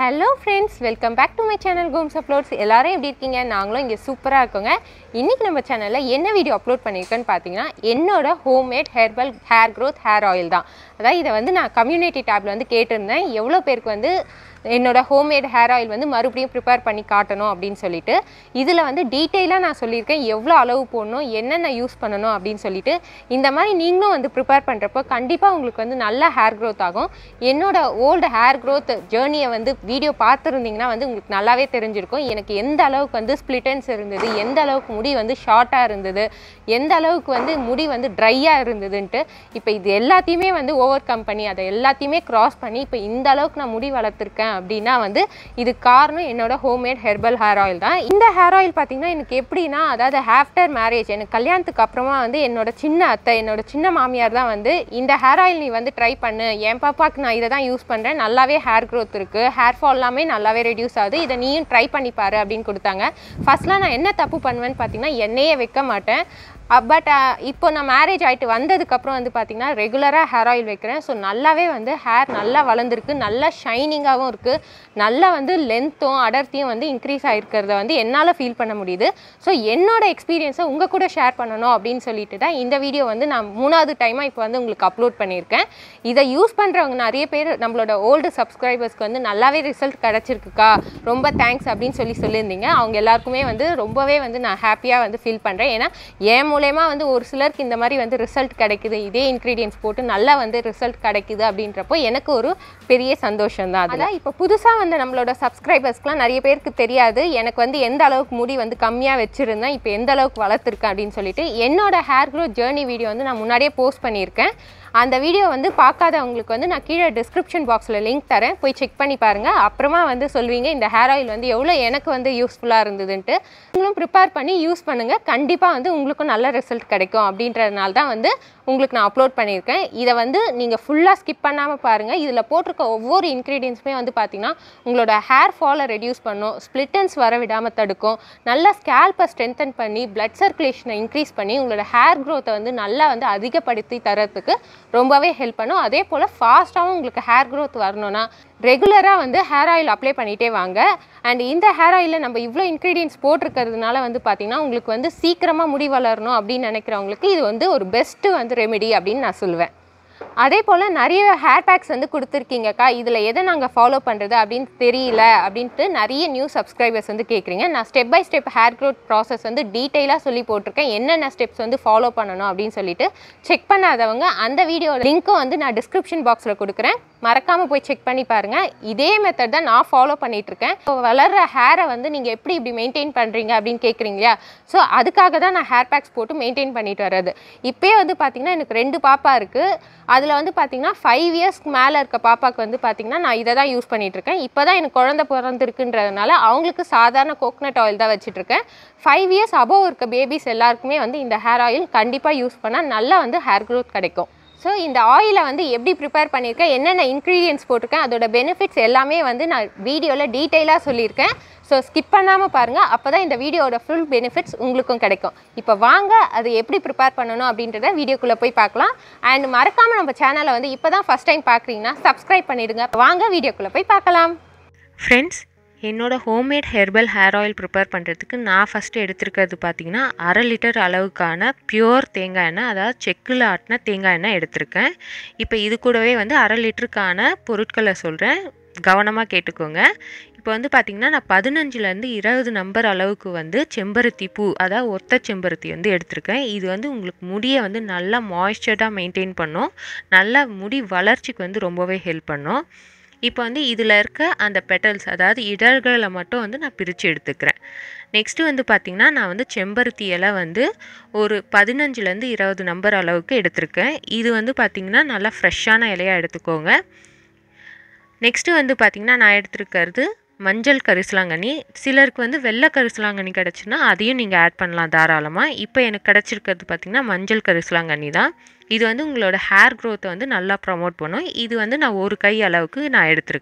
hello friends welcome back to my channel Gomes uploads எல்லாரும் எப்படி இருக்கீங்க நாங்களும் இங்கே சூப்பராக இருக்கோங்க இன்றைக்கி நம்ம சேனலில் என்ன வீடியோ அப்லோட் பண்ணியிருக்கேன்னு பார்த்தீங்கன்னா என்னோட homemade herbal hair growth hair oil தான் அதாவது இதை வந்து நான் கம்யூனிட்டி டேப்பில் வந்து கேட்டிருந்தேன் எவ்வளோ பேருக்கு வந்து என்னோட ஹோம்மேட் ஹேர் ஆயில் வந்து மறுபடியும் ப்ரிப்பேர் பண்ணி காட்டணும் அப்படின்னு சொல்லிட்டு இதில் வந்து டீட்டெயிலாக நான் சொல்லியிருக்கேன் எவ்வளோ அளவு போடணும் என்னென்ன யூஸ் பண்ணணும் அப்படின்னு சொல்லிட்டு இந்த மாதிரி நீங்களும் வந்து ப்ரிப்பேர் பண்ணுறப்போ கண்டிப்பாக உங்களுக்கு வந்து நல்ல ஹேர் க்ரோத் ஆகும் என்னோட ஓல்டு ஹேர் க்ரோத் ஜேர்னியை வந்து வீடியோ பார்த்துருந்தீங்கன்னா வந்து உங்களுக்கு நல்லாவே தெரிஞ்சிருக்கும் எனக்கு எந்த அளவுக்கு வந்து ஸ்ப்ளிட்டன்ஸ் இருந்தது எந்த அளவுக்கு முடி வந்து ஷார்ட்டாக இருந்தது எந்த அளவுக்கு வந்து முடி வந்து ட்ரையாக இருந்ததுன்ட்டு இப்போ இது எல்லாத்தையுமே வந்து ஓவர் கம் பண்ணி அதை எல்லாத்தையுமே கிராஸ் பண்ணி இப்போ இந்த அளவுக்கு நான் முடி வளர்த்துருக்கேன் அப்படின்னா வந்து இது காரணம் என்னோட ஹோம்மேட் ஹெர்பல் ஹேர் ஆயில் தான் இந்த ஹேர் ஆயில் பார்த்தீங்கன்னா எனக்கு எப்படின்னா அதாவது ஆஃப்டர் மேரேஜ் எனக்கு கல்யாணத்துக்கு அப்புறமா வந்து என்னோட சின்ன அத்தை என்னோட சின்ன மாமியார் தான் வந்து இந்த ஹேர் ஆயில் நீ வந்து ட்ரை பண்ணு என் பாப்பாக்கு நான் இதை தான் யூஸ் பண்ணுறேன் நல்லாவே ஹேர் க்ரோத் இருக்குது ஹேர் ஃபால் எல்லாமே நல்லாவே ரெடியூஸ் ஆகுது இதை நீயும் ட்ரை பண்ணி பாரு அப்படின்னு கொடுத்தாங்க ஃபர்ஸ்ட்லாம் நான் என்ன தப்பு பண்ணுவேன்னு பார்த்தீங்கன்னா எண்ணெயே வைக்க மாட்டேன் பட் இப்போ நான் மேரேஜ் ஆகிட்டு வந்ததுக்கப்புறம் வந்து பார்த்திங்கன்னா ரெகுலராக ஹேர் ஆயில் வைக்கிறேன் ஸோ நல்லாவே வந்து ஹேர் நல்லா வளர்ந்துருக்கு நல்லா ஷைனிங்காகவும் இருக்குது நல்லா வந்து லென்த்தும் அடர்த்தியும் வந்து இன்க்ரீஸ் ஆகிருக்கிறத வந்து என்னால் ஃபீல் பண்ண முடியுது ஸோ என்னோட எக்ஸ்பீரியன்ஸை உங்கள் கூட ஷேர் பண்ணணும் அப்படின்னு சொல்லிட்டு தான் இந்த வீடியோ வந்து நான் மூணாவது டைமாக இப்போ வந்து உங்களுக்கு அப்லோட் பண்ணியிருக்கேன் இதை யூஸ் பண்ணுறவங்க நிறைய பேர் நம்மளோட ஓல்டு சப்ஸ்கிரைபர்ஸ்க்கு வந்து நல்லாவே ரிசல்ட் கிடச்சிருக்குக்கா ரொம்ப தேங்க்ஸ் அப்படின்னு சொல்லி சொல்லியிருந்தீங்க அவங்க எல்லாருக்குமே வந்து ரொம்பவே வந்து நான் ஹாப்பியாக வந்து ஃபீல் பண்ணுறேன் ஏன்னா என் மூலயமா வந்து ஒரு சிலருக்கு இந்த மாதிரி வந்து ரிசல்ட் கிடைக்குது இதே இன்க்ரீடியன்ஸ் போட்டு நல்லா வந்து ரிசல்ட் கிடைக்குது அப்படின்றப்போ எனக்கு ஒரு பெரிய சந்தோஷம் தான் அதான் இப்போ புதுசாக வந்து நம்மளோட சப்ஸ்கிரைபர்ஸ்க்குலாம் நிறைய பேருக்கு தெரியாது எனக்கு வந்து எந்த அளவுக்கு முடி வந்து கம்மியாக வச்சுருந்தேன் இப்போ எந்த அளவுக்கு வளர்த்துருக்கேன் அப்படின்னு சொல்லிட்டு என்னோட ஹேர் க்ரோத் ஜேர்னி வீடியோ வந்து நான் முன்னாடியே போஸ்ட் பண்ணியிருக்கேன் அந்த வீடியோ வந்து பார்க்காதவங்களுக்கு வந்து நான் கீழே டிஸ்கிரிப்ஷன் பாக்ஸில் லிங்க் தரேன் போய் செக் பண்ணி பாருங்கள் அப்புறமா வந்து சொல்வீங்க இந்த ஹேர் ஆயில் வந்து எவ்வளோ எனக்கு வந்து யூஸ்ஃபுல்லாக இருந்ததுன்ட்டு நீங்களும் ப்ரிப்பேர் பண்ணி யூஸ் பண்ணுங்கள் கண்டிப்பாக வந்து உங்களுக்கும் நல்ல ரிசல்ட் கிடைக்கும் அப்படின்றதுனால தான் வந்து உங்களுக்கு நான் அப்லோட் பண்ணியிருக்கேன் இதை வந்து நீங்கள் ஃபுல்லாக ஸ்கிப் பண்ணாமல் பாருங்கள் இதில் போட்டிருக்க ஒவ்வொரு இன்க்ரீடியன்ஸுமே வந்து பார்த்திங்கன்னா உங்களோட ஹேர் ஃபாலை ரெடியூஸ் பண்ணும் ஸ்ப்ளிட்டன்ஸ் வர விடாமல் தடுக்கும் நல்லா ஸ்கேல்பை ஸ்ட்ரென்தன் பண்ணி பிளட் சர்க்குலேஷனை இன்க்ரீஸ் பண்ணி உங்களோட ஹேர் க்ரோத்தை வந்து நல்லா வந்து அதிகப்படுத்தி தரத்துக்கு ரொம்பவே ஹெல்ப் பண்ணும் அதே போல் ஃபாஸ்ட்டாகவும் உங்களுக்கு ஹேர் க்ரோத் வரணும்னா ரெகுலராக வந்து ஹேர் ஆயில் அப்ளை பண்ணிகிட்டே வாங்க அண்ட் இந்த ஹேர் ஆயிலில் நம்ம இவ்வளோ இன்க்ரீடியன்ஸ் போட்டிருக்கிறதுனால வந்து பார்த்திங்கன்னா உங்களுக்கு வந்து சீக்கிரமாக முடி வளரணும் அப்படின்னு நினைக்கிறவங்களுக்கு இது வந்து ஒரு பெஸ்ட்டு வந்து ரெமெடி அப்படின்னு நான் சொல்லுவேன் அதே போல் நிறைய ஹேர் பேக்ஸ் வந்து கொடுத்துருக்கீங்கக்கா இதில் எதை நாங்கள் ஃபாலோ பண்ணுறது அப்படின்னு தெரியல அப்படின்ட்டு நிறைய நியூ சப்ஸ்கிரைபர்ஸ் வந்து கேட்குறீங்க நான் step by step hair growth process வந்து டீட்டெயிலாக சொல்லி போட்டிருக்கேன் என்னென்ன ஸ்டெப்ஸ் வந்து ஃபாலோ பண்ணணும் அப்படின்னு சொல்லிட்டு செக் பண்ணாதவங்க அந்த வீடியோ லிங்க்கும் வந்து நான் டிஸ்கிரிப்ஷன் பாக்ஸில் கொடுக்குறேன் மறக்காமல் போய் செக் பண்ணி பாருங்கள் இதே மெத்தட் தான் நான் ஃபாலோ பண்ணிகிட்ருக்கேன் இப்போ வளர்கிற ஹேரை வந்து நீங்கள் எப்படி இப்படி மெயின்டைன் பண்ணுறீங்க அப்படின்னு கேட்குறீங்க இல்லையா ஸோ அதுக்காக தான் நான் ஹேர் பேக்ஸ் போட்டு மெயின்டைன் பண்ணிட்டு வர்றது இப்போயே வந்து பார்த்திங்கன்னா எனக்கு ரெண்டு பாப்பா இருக்குது அதில் வந்து பார்த்திங்கன்னா ஃபைவ் இயர்ஸ்க்கு மேலே இருக்க பாப்பாவுக்கு வந்து பார்த்திங்கன்னா நான் இதை தான் யூஸ் பண்ணிகிட்ருக்கேன் இப்போ தான் எனக்கு குழந்த பிறந்திருக்குன்றதுனால அவங்களுக்கு சாதாரண கோகனட் ஆயில் தான் வச்சுட்ருக்கேன் ஃபைவ் இயர்ஸ் அபோவ் இருக்க பேபிஸ் எல்லாருக்குமே வந்து இந்த ஹேர் ஆயில் கண்டிப்பாக யூஸ் பண்ணால் நல்லா வந்து ஹேர் க்ரோத் கிடைக்கும் ஸோ இந்த ஆயிலை வந்து எப்படி ப்ரிப்பேர் பண்ணியிருக்கேன் என்னென்ன இன்க்ரீடியன்ஸ் போட்டிருக்கேன் அதோட பெனிஃபிட்ஸ் எல்லாமே வந்து நான் வீடியோவில் டீட்டெயிலாக சொல்லியிருக்கேன் ஸோ ஸ்கிப் பண்ணாமல் பாருங்கள் அப்போ தான் இந்த வீடியோட ஃபுல் பெனிஃபிட்ஸ் உங்களுக்கும் கிடைக்கும் இப்போ வாங்க அது எப்படி ப்ரிப்பேர் பண்ணணும் அப்படின்றத வீடியோக்குள்ளே போய் பார்க்கலாம் அண்ட் மறக்காமல் நம்ம சேனலை வந்து இப்போ தான் ஃபஸ்ட் டைம் பார்க்குறீங்கன்னா சப்ஸ்கிரைப் பண்ணிவிடுங்க வாங்க வீடியோக்குள்ளே போய் பார்க்கலாம் ஃப்ரெண்ட்ஸ் என்னோடய homemade herbal hair oil prepare பண்ணுறதுக்கு நான் ஃபஸ்ட்டு எடுத்துருக்கிறது பார்த்திங்கன்னா அரை லிட்டர் அளவுக்கான பியூர் தேங்காய் எண்ணெய் அதாவது செக்கில் ஆட்டின தேங்காய் எண்ணெய் எடுத்திருக்கேன் இப்போ இது கூடவே வந்து அரை லிட்டருக்கான பொருட்களை சொல்கிறேன் கவனமாக கேட்டுக்கோங்க இப்போ வந்து பார்த்திங்கன்னா நான் பதினஞ்சுலேருந்து இருபது நம்பர் அளவுக்கு வந்து செம்பருத்தி பூ அதாவது ஒத்த செம்பருத்தி வந்து எடுத்திருக்கேன் இது வந்து உங்களுக்கு முடியை வந்து நல்லா மாய்ஸ்சர்டாக மெயின்டைன் பண்ணும் நல்லா முடி வளர்ச்சிக்கு வந்து ரொம்பவே ஹெல்ப் பண்ணும் இப்போ வந்து இதில் இருக்க அந்த பெட்டல்ஸ் அதாவது இதழ்களை மட்டும் வந்து நான் பிரித்து எடுத்துக்கிறேன் நெக்ஸ்ட்டு வந்து பார்த்திங்கன்னா நான் வந்து செம்பருத்தி இலை வந்து ஒரு பதினஞ்சுலேருந்து இருபது நம்பர் அளவுக்கு எடுத்திருக்கேன் இது வந்து பார்த்திங்கன்னா நல்லா ஃப்ரெஷ்ஷான இலையாக எடுத்துக்கோங்க நெக்ஸ்ட்டு வந்து பார்த்திங்கன்னா நான் எடுத்துருக்கிறது மஞ்சள் கரிசலாங்கண்ணி சிலருக்கு வந்து வெள்ளை கரிசலாங்கண்ணி கிடச்சுன்னா அதையும் நீங்கள் ஆட் பண்ணலாம் தாராளமாக இப்போ எனக்கு கிடச்சிருக்கிறது பார்த்திங்கன்னா மஞ்சள் கரிசலாங்கண்ணி தான் இது வந்து உங்களோட ஹேர் க்ரோத்தை வந்து நல்லா ப்ரமோட் பண்ணும் இது வந்து நான் ஒரு கை அளவுக்கு நான் எடுத்திருக்கேன்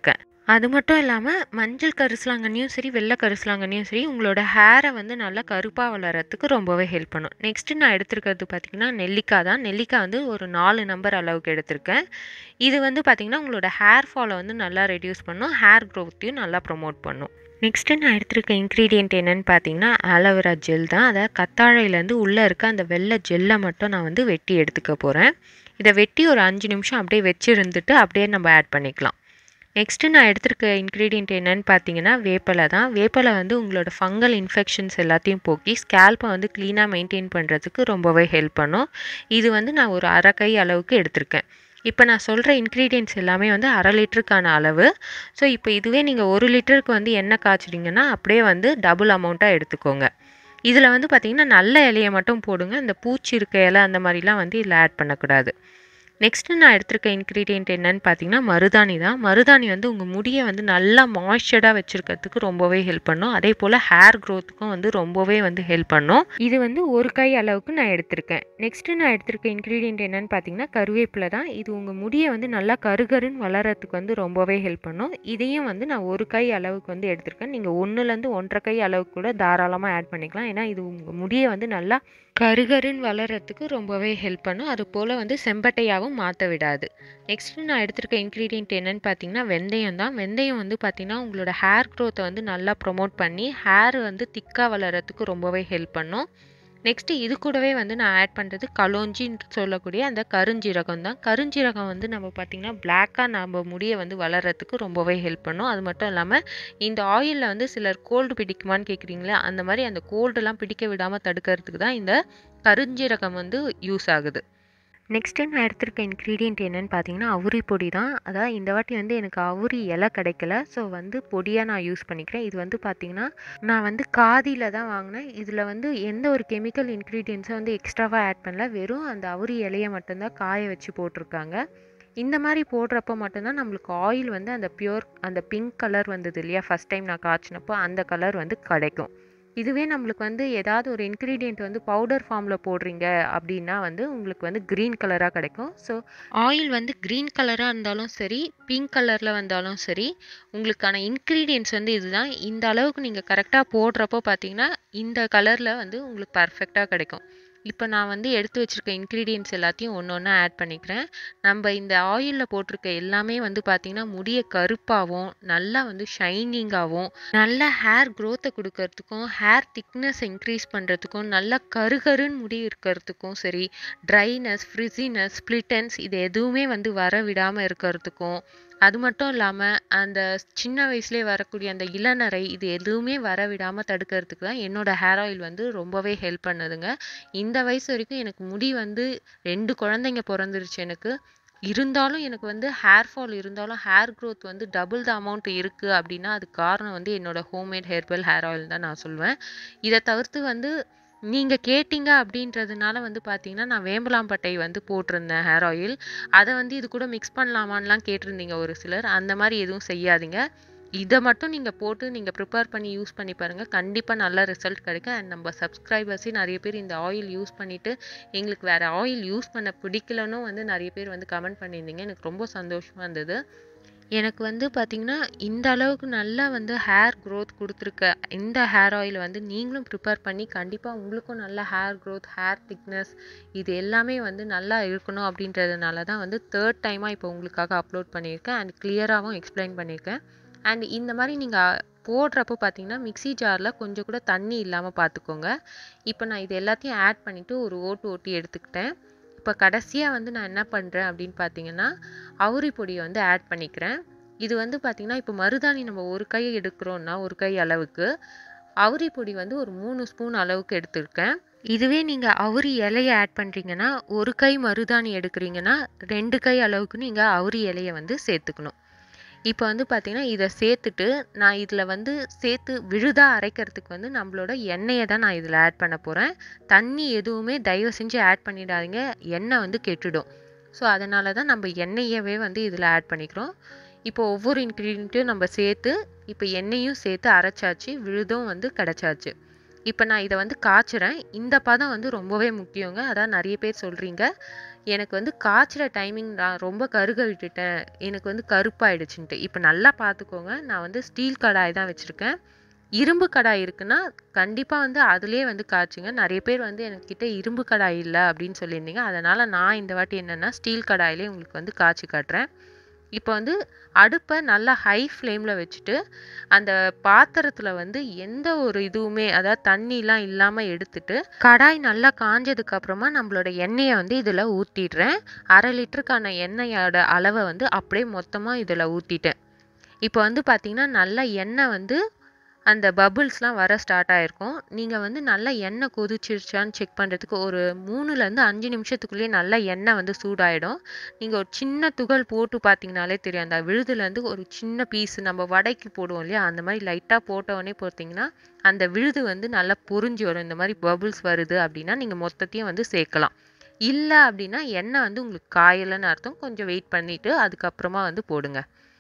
அது மட்டும் இல்லாமல் மஞ்சள் கரிசலாங்கண்ணியும் சரி வெள்ளை கரிசலாங்கண்ணியும் சரி உங்களோட ஹேரை வந்து நல்லா கருப்பாக வளர்கிறதுக்கு ரொம்பவே ஹெல்ப் பண்ணும் நெக்ஸ்ட்டு நான் எடுத்துருக்கிறது பார்த்திங்கன்னா நெல்லிக்காய் தான் நெல்லிக்காய் வந்து ஒரு நாலு நம்பர் அளவுக்கு எடுத்திருக்கேன் இது வந்து பார்த்திங்கன்னா உங்களோட ஹேர் ஃபாலை வந்து நல்லா ரெடியூஸ் பண்ணும் ஹேர் க்ரோத்தையும் நல்லா ப்ரொமோட் பண்ணும் நெக்ஸ்ட்டு நான் எடுத்திருக்க இன்க்ரீடியன்ட் என்னென்னு பார்த்தீங்கன்னா ஆலோவேரா ஜெல் தான் அதாவது கத்தாழையிலேருந்து உள்ளே இருக்க அந்த வெள்ளை ஜெல்லை மட்டும் நான் வந்து வெட்டி எடுத்துக்க போகிறேன் இதை வெட்டி ஒரு அஞ்சு நிமிஷம் அப்படியே வச்சுருந்துட்டு அப்படியே நம்ம ஆட் பண்ணிக்கலாம் நெக்ஸ்ட்டு நான் எடுத்திருக்க இன்க்ரீடியன்ட் என்னென்னு பார்த்தீங்கன்னா வேப்பலை தான் வேப்பலை வந்து உங்களோட ஃபங்கல் இன்ஃபெக்ஷன்ஸ் எல்லாத்தையும் போக்கி ஸ்கேல்ப்பை வந்து க்ளீனாக மெயின்டைன் பண்ணுறதுக்கு ரொம்பவே ஹெல்ப் பண்ணும் இது வந்து நான் ஒரு அரை கை அளவுக்கு எடுத்திருக்கேன் இப்போ நான் சொல்கிற இன்க்ரீடியன்ட்ஸ் எல்லாமே வந்து அரை லிட்டருக்கான அளவு ஸோ இப்போ இதுவே நீங்கள் ஒரு லிட்டருக்கு வந்து எண்ணெய் காய்ச்சிட்டிங்கன்னா அப்படியே வந்து டபுள் அமௌண்ட்டாக எடுத்துக்கோங்க இதில் வந்து பார்த்திங்கன்னா நல்ல இலையை மட்டும் போடுங்க இந்த பூச்சி இருக்க இலை அந்த மாதிரிலாம் வந்து இதில் ஆட் பண்ணக்கூடாது நெக்ஸ்ட்டு நான் எடுத்திருக்க இன்க்ரீடியன்ட் என்னன்னு பார்த்தீங்கன்னா மருதாணி தான் மருதாணி வந்து உங்கள் முடியை வந்து நல்லா மாய்ஸ்சர்டாக வச்சுருக்கிறதுக்கு ரொம்பவே ஹெல்ப் பண்ணும் அதே போல் ஹேர் க்ரோத்துக்கும் வந்து ரொம்பவே வந்து ஹெல்ப் பண்ணும் இது வந்து ஒரு கை அளவுக்கு நான் எடுத்திருக்கேன் நெக்ஸ்ட்டு நான் எடுத்திருக்க இன்க்ரீடியன்ட் என்னன்னு பார்த்தீங்கன்னா கருவேப்பிலை தான் இது உங்கள் முடியை வந்து நல்லா கருகருன்னு வளர்கிறதுக்கு வந்து ரொம்பவே ஹெல்ப் பண்ணும் இதையும் வந்து நான் ஒரு கை அளவுக்கு வந்து எடுத்திருக்கேன் நீங்கள் ஒன்றுலேருந்து ஒன்றரை கை அளவுக்கு கூட தாராளமாக ஆட் பண்ணிக்கலாம் ஏன்னா இது உங்கள் முடியை வந்து நல்லா கருகருன்னு வளர்கிறதுக்கு ரொம்பவே ஹெல்ப் பண்ணும் அது போல் வந்து செம்பட்டையாகவும் மாற்ற விடாது நெக்ஸ்ட்டு நான் எடுத்திருக்க இன்க்ரீடியன்ட் என்னென்னு பார்த்தீங்கன்னா வெந்தயம் தான் வெந்தயம் வந்து பார்த்திங்கன்னா உங்களோட ஹேர் க்ரோத்தை வந்து நல்லா ப்ரொமோட் பண்ணி ஹேர் வந்து திக்காக வளர்கிறதுக்கு ரொம்பவே ஹெல்ப் பண்ணும் நெக்ஸ்ட்டு இது கூடவே வந்து நான் ஆட் பண்ணுறது கலோஞ்சின்னு சொல்லக்கூடிய அந்த கருஞ்சீரகம் தான் கருஞ்சீரகம் வந்து நம்ம பார்த்திங்கன்னா பிளாக்காக நம்ம முடியை வந்து வளர்கிறதுக்கு ரொம்பவே ஹெல்ப் பண்ணும் அது மட்டும் இல்லாமல் இந்த ஆயிலில் வந்து சிலர் கோல்டு பிடிக்குமான்னு கேட்குறீங்களா அந்த மாதிரி அந்த கோல்டெல்லாம் பிடிக்க விடாமல் தடுக்கிறதுக்கு தான் இந்த கருஞ்சீரகம் வந்து யூஸ் ஆகுது நெக்ஸ்ட்டு நான் எடுத்திருக்க இன்க்ரீடியன்ட் என்னென்னு பார்த்தீங்கன்னா அவுரி பொடி தான் அதாவது இந்த வாட்டி வந்து எனக்கு அவுரி இலை கிடைக்கல ஸோ வந்து பொடியாக நான் யூஸ் பண்ணிக்கிறேன் இது வந்து பார்த்திங்கன்னா நான் வந்து காதியில் தான் வாங்கினேன் இதில் வந்து எந்த ஒரு கெமிக்கல் இன்க்ரீடியன்ஸை வந்து எக்ஸ்ட்ராவாக ஆட் பண்ணல வெறும் அந்த அவுரி இலையை மட்டும்தான் காய வச்சு போட்டிருக்காங்க இந்த மாதிரி போடுறப்போ மட்டும்தான் நம்மளுக்கு ஆயில் வந்து அந்த பியூர் அந்த பிங்க் கலர் வந்தது இல்லையா ஃபஸ்ட் டைம் நான் காய்ச்சினப்போ அந்த கலர் வந்து கிடைக்கும் இதுவே நம்மளுக்கு வந்து ஏதாவது ஒரு இன்க்ரீடியண்ட் வந்து பவுடர் ஃபார்மில் போடுறீங்க அப்படின்னா வந்து உங்களுக்கு வந்து க்ரீன் கலராக கிடைக்கும் ஸோ ஆயில் வந்து க்ரீன் கலராக இருந்தாலும் சரி பிங்க் கலரில் வந்தாலும் சரி உங்களுக்கான இன்க்ரீடியன்ட்ஸ் வந்து இதுதான் இந்த அளவுக்கு நீங்கள் கரெக்டாக போடுறப்போ பார்த்தீங்கன்னா இந்த கலரில் வந்து உங்களுக்கு பர்ஃபெக்டாக கிடைக்கும் இப்போ நான் வந்து எடுத்து வச்சுருக்க இன்க்ரீடியன்ட்ஸ் எல்லாத்தையும் ஒன்று ஒன்றா ஆட் பண்ணிக்கிறேன் நம்ம இந்த ஆயிலில் போட்டிருக்க எல்லாமே வந்து பார்த்திங்கன்னா முடியை கருப்பாகவும் நல்லா வந்து ஷைனிங்காகவும் நல்ல ஹேர் க்ரோத்தை கொடுக்கறதுக்கும் ஹேர் திக்னஸ் இன்க்ரீஸ் பண்ணுறதுக்கும் நல்லா கருகருன்னு முடி இருக்கிறதுக்கும் சரி ட்ரைனஸ் ஃப்ரிஸினஸ் ஸ்ப்ளிட்டன்ஸ் இது எதுவுமே வந்து வர விடாமல் இருக்கிறதுக்கும் அது மட்டும் இல்லாமல் அந்த சின்ன வயசுலேயே வரக்கூடிய அந்த இளநரை இது எதுவுமே வர விடாமல் தடுக்கிறதுக்கு தான் என்னோடய ஹேர் ஆயில் வந்து ரொம்பவே ஹெல்ப் பண்ணுதுங்க இந்த வயசு வரைக்கும் எனக்கு முடி வந்து ரெண்டு குழந்தைங்க பிறந்துருச்சு எனக்கு இருந்தாலும் எனக்கு வந்து ஹேர் ஃபால் இருந்தாலும் ஹேர் க்ரோத் வந்து டபுள் த அமௌண்ட் இருக்குது அப்படின்னா அதுக்கு காரணம் வந்து என்னோடய ஹோம்மேட் ஹெர்பல் ஹேர் ஆயில் தான் நான் சொல்வேன் இதை தவிர்த்து வந்து நீங்கள் கேட்டிங்க அப்படின்றதுனால வந்து பார்த்தீங்கன்னா நான் வேம்பலாம்பட்டை வந்து போட்டிருந்தேன் ஹேர் ஆயில் அதை வந்து இது கூட மிக்ஸ் பண்ணலாமான்லாம் கேட்டிருந்தீங்க ஒரு சிலர் அந்த மாதிரி எதுவும் செய்யாதீங்க இதை மட்டும் நீங்கள் போட்டு நீங்கள் ப்ரிப்பேர் பண்ணி யூஸ் பண்ணி பாருங்கள் கண்டிப்பாக நல்ல ரிசல்ட் கிடைக்கும் அண்ட் நம்ம சப்ஸ்கிரைபர்ஸே நிறைய பேர் இந்த ஆயில் யூஸ் பண்ணிவிட்டு எங்களுக்கு வேறு ஆயில் யூஸ் பண்ண பிடிக்கலன்னு வந்து நிறைய பேர் வந்து கமெண்ட் பண்ணியிருந்தீங்க எனக்கு ரொம்ப சந்தோஷமாக இருந்தது எனக்கு வந்து பார்த்திங்கன்னா இந்த அளவுக்கு நல்லா வந்து ஹேர் க்ரோத் கொடுத்துருக்க இந்த ஹேர் ஆயில் வந்து நீங்களும் ப்ரிப்பேர் பண்ணி கண்டிப்பாக உங்களுக்கும் நல்ல ஹேர் க்ரோத் ஹேர் திக்னஸ் இது எல்லாமே வந்து நல்லா இருக்கணும் அப்படின்றதுனால தான் வந்து தேர்ட் டைமாக இப்போ உங்களுக்காக அப்லோட் பண்ணியிருக்கேன் அண்ட் கிளியராகவும் எக்ஸ்பிளைன் பண்ணியிருக்கேன் அண்ட் இந்த மாதிரி நீங்கள் போடுறப்போ பார்த்தீங்கன்னா மிக்ஸி ஜாரில் கொஞ்சம் கூட தண்ணி இல்லாமல் பார்த்துக்கோங்க இப்போ நான் இது எல்லாத்தையும் ஆட் பண்ணிவிட்டு ஒரு ஓட்டு ஓட்டி எடுத்துக்கிட்டேன் இப்போ கடைசியாக வந்து நான் என்ன பண்ணுறேன் அப்படின்னு பார்த்தீங்கன்னா அவுரி பொடியை வந்து ஆட் பண்ணிக்கிறேன் இது வந்து பார்த்திங்கன்னா இப்போ மருதாணி நம்ம ஒரு கை எடுக்கிறோன்னா ஒரு கை அளவுக்கு அவுரி பொடி வந்து ஒரு மூணு ஸ்பூன் அளவுக்கு எடுத்திருக்கேன் இதுவே நீங்கள் அவுரி இலையை ஆட் பண்ணுறீங்கன்னா ஒரு கை மருதாணி எடுக்கிறீங்கன்னா ரெண்டு கை அளவுக்கு நீங்கள் அவுரி இலையை வந்து சேர்த்துக்கணும் இப்போ வந்து பார்த்திங்கன்னா இதை சேர்த்துட்டு நான் இதில் வந்து சேர்த்து விழுதாக அரைக்கிறதுக்கு வந்து நம்மளோட எண்ணெயை தான் நான் இதில் ஆட் பண்ண போகிறேன் தண்ணி எதுவுமே தயவு செஞ்சு ஆட் பண்ணிடாதீங்க எண்ணெய் வந்து கெட்டுடும் ஸோ அதனால தான் நம்ம எண்ணெயவே வந்து இதில் ஆட் பண்ணிக்கிறோம் இப்போ ஒவ்வொரு இன்க்ரீடியண்ட்டையும் நம்ம சேர்த்து இப்போ எண்ணெயும் சேர்த்து அரைச்சாச்சு விழுதும் வந்து கிடச்சாச்சு இப்போ நான் இதை வந்து காய்ச்சுறேன் இந்த பதம் வந்து ரொம்பவே முக்கியங்க அதான் நிறைய பேர் சொல்கிறீங்க எனக்கு வந்து காய்ச்சுற டைமிங் நான் ரொம்ப கருக விட்டுட்டேன் எனக்கு வந்து கருப்பாயிடுச்சுன்ட்டு இப்போ நல்லா பார்த்துக்கோங்க நான் வந்து ஸ்டீல் கடாய் தான் வச்சுருக்கேன் இரும்பு கடாய் இருக்குன்னா கண்டிப்பாக வந்து அதுலேயே வந்து காய்ச்சுங்க நிறைய பேர் வந்து என்கிட்ட இரும்பு கடாய் இல்லை அப்படின்னு சொல்லியிருந்தீங்க அதனால் நான் இந்த வாட்டி என்னென்னா ஸ்டீல் கடாயிலே உங்களுக்கு வந்து காய்ச்சி காட்டுறேன் இப்போ வந்து அடுப்பை நல்லா ஹை ஃப்ளேமில் வச்சுட்டு அந்த பாத்திரத்தில் வந்து எந்த ஒரு இதுவுமே அதாவது தண்ணிலாம் இல்லாமல் எடுத்துட்டு கடாய் நல்லா காஞ்சதுக்கு அப்புறமா நம்மளோட எண்ணெயை வந்து இதில் ஊற்றிடுறேன் அரை லிட்டருக்கான எண்ணெயோட அளவை வந்து அப்படியே மொத்தமாக இதில் ஊற்றிட்டேன் இப்போ வந்து பார்த்திங்கன்னா நல்லா எண்ணெய் வந்து அந்த பபுள்ஸ்லாம் வர ஸ்டார்ட் ஆகிருக்கும் நீங்கள் வந்து நல்லா எண்ணெய் கொதிச்சிருச்சான்னு செக் பண்ணுறதுக்கு ஒரு மூணுலேருந்து அஞ்சு நிமிஷத்துக்குள்ளேயே நல்லா எண்ணெய் வந்து சூடாயிடும் நீங்கள் ஒரு சின்ன துகள் போட்டு பார்த்தீங்கனாலே தெரியும் அந்த விழுதுலேருந்து ஒரு சின்ன பீஸ் நம்ம வடைக்கு போடுவோம் இல்லையா அந்த மாதிரி லைட்டாக போட்டவொடனே பார்த்தீங்கன்னா அந்த விழுது வந்து நல்லா பொறிஞ்சு வரும் இந்த மாதிரி பபுள்ஸ் வருது அப்படின்னா நீங்கள் மொத்தத்தையும் வந்து சேர்க்கலாம் இல்லை அப்படின்னா எண்ணெய் வந்து உங்களுக்கு காயலைன்னு அர்த்தம் கொஞ்சம் வெயிட் பண்ணிவிட்டு அதுக்கப்புறமா வந்து போடுங்க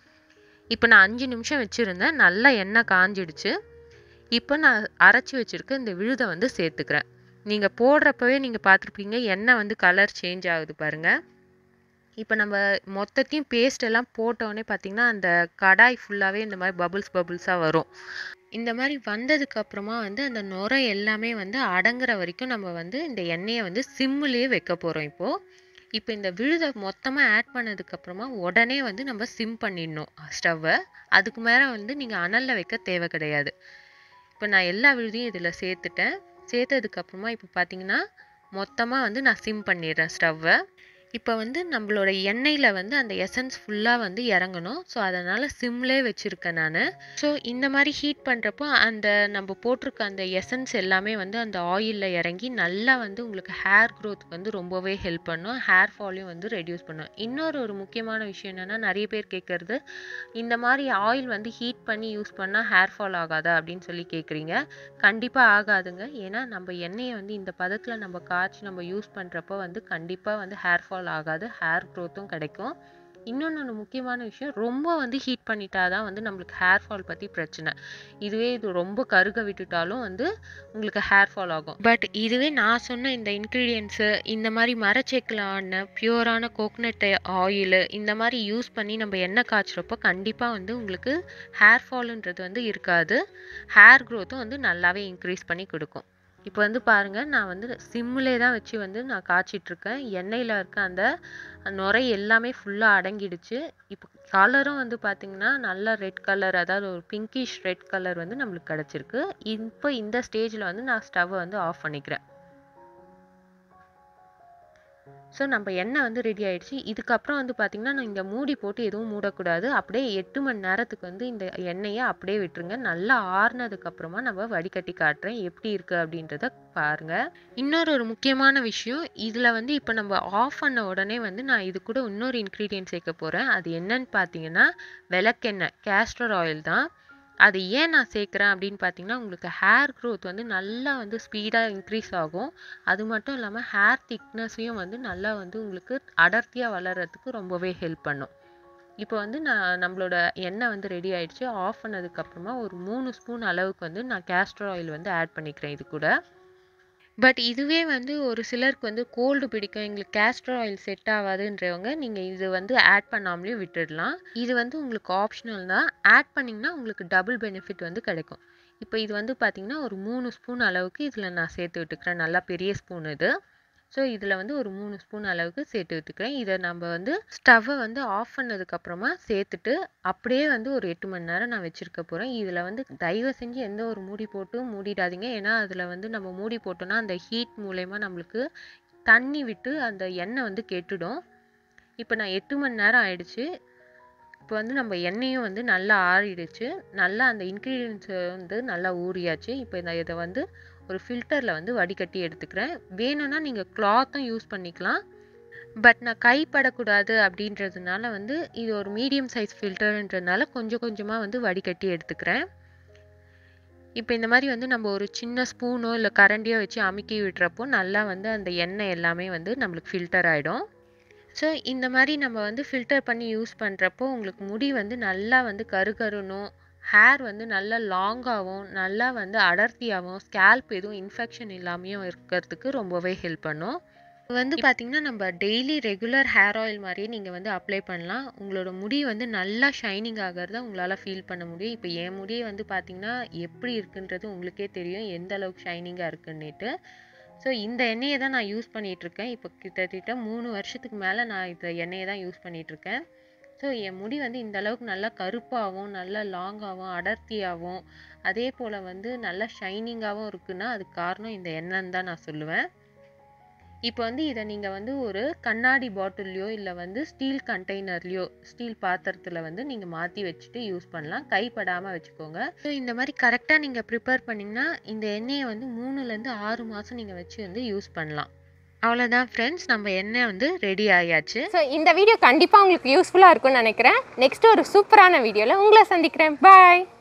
இப்போ நான் அஞ்சு நிமிஷம் வச்சுருந்தேன் நல்லா எண்ணெய் காஞ்சிடுச்சு இப்போ நான் அரைச்சி வச்சுருக்க இந்த விழுதை வந்து சேர்த்துக்கிறேன் நீங்கள் போடுறப்பவே நீங்கள் பார்த்துருப்பீங்க எண்ணெய் வந்து கலர் சேஞ்ச் ஆகுது பாருங்கள் இப்போ நம்ம மொத்தத்தையும் பேஸ்ட் எல்லாம் போட்டோடனே பார்த்தீங்கன்னா அந்த கடாய் ஃபுல்லாகவே இந்த மாதிரி பபுள்ஸ் பபுள்ஸாக வரும் இந்த மாதிரி வந்ததுக்கு அப்புறமா வந்து அந்த நுரை எல்லாமே வந்து அடங்குற வரைக்கும் நம்ம வந்து இந்த எண்ணெயை வந்து சிம்முலேயே வைக்க போகிறோம் இப்போது இப்போ இந்த விழுதை மொத்தமாக ஆட் பண்ணதுக்கப்புறமா உடனே வந்து நம்ம சிம் பண்ணிடணும் ஸ்டவ்வை அதுக்கு மேலே வந்து நீங்கள் அனலில் வைக்க தேவை கிடையாது இப்போ நான் எல்லா விழுதையும் இதில் சேர்த்துட்டேன் சேர்த்ததுக்கப்புறமா இப்போ பார்த்தீங்கன்னா மொத்தமாக வந்து நான் சிம் பண்ணிடுறேன் ஸ்டவ்வை இப்போ வந்து நம்மளோட எண்ணெயில் வந்து அந்த எசன்ஸ் ஃபுல்லாக வந்து இறங்கணும் ஸோ அதனால் சிம்லே வச்சுருக்கேன் நான் ஸோ இந்த மாதிரி ஹீட் பண்ணுறப்போ அந்த நம்ம போட்டிருக்க அந்த எசன்ஸ் எல்லாமே வந்து அந்த ஆயிலில் இறங்கி நல்லா வந்து உங்களுக்கு ஹேர் க்ரோத்துக்கு வந்து ரொம்பவே ஹெல்ப் பண்ணும் ஹேர் ஃபாலையும் வந்து ரெடியூஸ் பண்ணும் இன்னொரு ஒரு முக்கியமான விஷயம் என்னென்னா நிறைய பேர் கேட்குறது இந்த மாதிரி ஆயில் வந்து ஹீட் பண்ணி யூஸ் பண்ணால் ஹேர் ஃபால் ஆகாதா அப்படின்னு சொல்லி கேட்குறீங்க கண்டிப்பாக ஆகாதுங்க ஏன்னா நம்ம எண்ணெயை வந்து இந்த பதத்தில் நம்ம காய்ச்சி நம்ம யூஸ் பண்ணுறப்போ வந்து கண்டிப்பாக வந்து ஹேர் ஃபால் ஆகாது ஹேர் க்ரோத்தும் கிடைக்கும் இன்னொன்று ஒன்று முக்கியமான விஷயம் ரொம்ப வந்து ஹீட் பண்ணிட்டா தான் வந்து நம்மளுக்கு ஹேர் ஃபால் பற்றி பிரச்சனை இதுவே இது ரொம்ப கருக விட்டுட்டாலும் வந்து உங்களுக்கு ஹேர் ஃபால் ஆகும் பட் இதுவே நான் சொன்ன இந்த இன்க்ரீடியன்ஸு இந்த மாதிரி மரச்செக்கில் ஆன பியூரான கோகனட் ஆயில் இந்த மாதிரி யூஸ் பண்ணி நம்ம எண்ணெய் காய்ச்சுறப்போ கண்டிப்பாக வந்து உங்களுக்கு ஹேர் ஃபாலுன்றது வந்து இருக்காது ஹேர் க்ரோத்தும் வந்து நல்லாவே இன்க்ரீஸ் பண்ணி கொடுக்கும் இப்போ வந்து பாருங்கள் நான் வந்து சிம்மிலே தான் வச்சு வந்து நான் காய்ச்சிட்ருக்கேன் எண்ணெயில் இருக்க அந்த நுரை எல்லாமே ஃபுல்லாக அடங்கிடுச்சு இப்போ கலரும் வந்து பார்த்திங்கன்னா நல்ல ரெட் கலர் அதாவது ஒரு பிங்கிஷ் ரெட் கலர் வந்து நம்மளுக்கு கிடச்சிருக்கு இப்போ இந்த ஸ்டேஜில் வந்து நான் ஸ்டவ்வை வந்து ஆஃப் பண்ணிக்கிறேன் ஸோ நம்ம எண்ணெய் வந்து ரெடி ஆயிடுச்சு இதுக்கப்புறம் வந்து பார்த்திங்கன்னா நான் இங்கே மூடி போட்டு எதுவும் மூடக்கூடாது அப்படியே எட்டு மணி நேரத்துக்கு வந்து இந்த எண்ணெயை அப்படியே விட்டுருங்க நல்லா ஆறுனதுக்கப்புறமா நம்ம வடிகட்டி காட்டுறேன் எப்படி இருக்குது அப்படின்றத பாருங்கள் இன்னொரு ஒரு முக்கியமான விஷயம் இதில் வந்து இப்போ நம்ம ஆஃப் பண்ண உடனே வந்து நான் இது கூட இன்னொரு இன்க்ரீடியன்ட் சேர்க்க போகிறேன் அது என்னன்னு பார்த்தீங்கன்னா விளக்கெண்ணெய் கேஸ்டர் ஆயில் தான் அது ஏன் நான் சேர்க்குறேன் அப்படின்னு பார்த்தீங்கன்னா உங்களுக்கு ஹேர் க்ரோத் வந்து நல்லா வந்து ஸ்பீடாக இன்க்ரீஸ் ஆகும் அது மட்டும் இல்லாமல் ஹேர் திக்னஸையும் வந்து நல்லா வந்து உங்களுக்கு அடர்த்தியாக வளர்கிறதுக்கு ரொம்பவே ஹெல்ப் பண்ணும் இப்போ வந்து நான் நம்மளோட எண்ணெய் வந்து ரெடி ஆயிடுச்சு ஆஃப் பண்ணதுக்கப்புறமா ஒரு மூணு ஸ்பூன் அளவுக்கு வந்து நான் கேஸ்டர் ஆயில் வந்து ஆட் பண்ணிக்கிறேன் இது கூட பட் இதுவே வந்து ஒரு சிலருக்கு வந்து கோல்டு பிடிக்கும் எங்களுக்கு கேஸ்டர் ஆயில் செட் ஆகாதுன்றவங்க நீங்கள் இது வந்து ஆட் பண்ணாமலே விட்டுடலாம் இது வந்து உங்களுக்கு ஆப்ஷனல் தான் ஆட் பண்ணிங்கன்னா உங்களுக்கு டபுள் பெனிஃபிட் வந்து கிடைக்கும் இப்போ இது வந்து பார்த்திங்கன்னா ஒரு மூணு ஸ்பூன் அளவுக்கு இதில் நான் சேர்த்து விட்டுக்கிறேன் நல்லா பெரிய ஸ்பூன் இது ஸோ இதில் வந்து ஒரு மூணு ஸ்பூன் அளவுக்கு சேர்த்து விட்டுக்கிறேன் இதை நம்ம வந்து ஸ்டவ்வை வந்து ஆஃப் பண்ணதுக்கப்புறமா சேர்த்துட்டு அப்படியே வந்து ஒரு எட்டு மணி நேரம் நான் வச்சுருக்க போகிறேன் இதில் வந்து தயவு செஞ்சு எந்த ஒரு மூடி போட்டும் மூடிடாதீங்க ஏன்னா அதில் வந்து நம்ம மூடி போட்டோம்னா அந்த ஹீட் மூலயமா நம்மளுக்கு தண்ணி விட்டு அந்த எண்ணெய் வந்து கெட்டுடும் இப்போ நான் எட்டு மணி நேரம் ஆயிடுச்சு இப்போ வந்து நம்ம எண்ணெயும் வந்து நல்லா ஆறிடுச்சு நல்லா அந்த இன்க்ரீடியன்ஸ் வந்து நல்லா ஊறியாச்சு இப்போ இந்த இதை வந்து ஒரு ஃபில்டரில் வந்து வடிகட்டி எடுத்துக்கிறேன் வேணும்னா நீங்கள் கிளாத்தும் யூஸ் பண்ணிக்கலாம் பட் நான் கைப்படக்கூடாது அப்படின்றதுனால வந்து இது ஒரு மீடியம் சைஸ் ஃபில்டர்ன்றதுனால கொஞ்சம் கொஞ்சமாக வந்து வடிகட்டி எடுத்துக்கிறேன் இப்போ இந்த மாதிரி வந்து நம்ம ஒரு சின்ன ஸ்பூனோ இல்லை கரண்டியோ வச்சு அமுக்கி விடுறப்போ நல்லா வந்து அந்த எண்ணெய் எல்லாமே வந்து நம்மளுக்கு ஃபில்டர் ஆகிடும் ஸோ இந்த மாதிரி நம்ம வந்து ஃபில்டர் பண்ணி யூஸ் பண்ணுறப்போ உங்களுக்கு முடி வந்து நல்லா வந்து கருகருணும் ஹேர் வந்து நல்லா லாங்காகவும் நல்லா வந்து அடர்த்தியாகவும் ஸ்கேல்ப் எதுவும் இன்ஃபெக்ஷன் இல்லாமையும் இருக்கிறதுக்கு ரொம்பவே ஹெல்ப் பண்ணும் இது வந்து பார்த்திங்கன்னா நம்ம டெய்லி ரெகுலர் ஹேர் ஆயில் மாதிரியே நீங்கள் வந்து அப்ளை பண்ணலாம் உங்களோட முடி வந்து நல்லா ஷைனிங் ஆகிறத உங்களால் ஃபீல் பண்ண முடியும் இப்போ என் முடியை வந்து பார்த்திங்கன்னா எப்படி இருக்குன்றது உங்களுக்கே தெரியும் எந்த அளவுக்கு ஷைனிங்காக இருக்குன்னுட்டு ஸோ இந்த எண்ணெயை தான் நான் யூஸ் பண்ணிகிட்ருக்கேன் இப்போ கிட்டத்தட்ட மூணு வருஷத்துக்கு மேலே நான் இந்த எண்ணெயை தான் யூஸ் பண்ணிகிட்ருக்கேன் ஸோ என் முடி வந்து இந்த அளவுக்கு நல்லா கருப்பாகவும் நல்லா லாங்காகவும் அடர்த்தியாகவும் அதே போல் வந்து நல்லா ஷைனிங்காகவும் இருக்குன்னா அதுக்கு காரணம் இந்த எண்ணெய்ன்னு தான் நான் சொல்லுவேன் இப்போ வந்து இதை நீங்கள் வந்து ஒரு கண்ணாடி பாட்டில்லையோ இல்லை வந்து ஸ்டீல் கண்டெய்னர்லையோ ஸ்டீல் பாத்திரத்தில் வந்து நீங்கள் மாற்றி வச்சுட்டு யூஸ் பண்ணலாம் கைப்படாமல் வச்சுக்கோங்க ஸோ இந்த மாதிரி கரெக்டாக நீங்கள் ப்ரிப்பேர் பண்ணிங்கன்னா இந்த எண்ணெயை வந்து மூணுலேருந்து ஆறு மாதம் நீங்கள் வச்சு வந்து யூஸ் பண்ணலாம் அவ்வளோதான் ஃப்ரெண்ட்ஸ் நம்ம எண்ணெய் வந்து ரெடி ஆயாச்சு ஸோ இந்த வீடியோ கண்டிப்பாக உங்களுக்கு யூஸ்ஃபுல்லாக இருக்கும்னு நினைக்கிறேன் நெக்ஸ்ட் ஒரு சூப்பரான வீடியோவில் உங்களை சந்திக்கிறேன் பாய்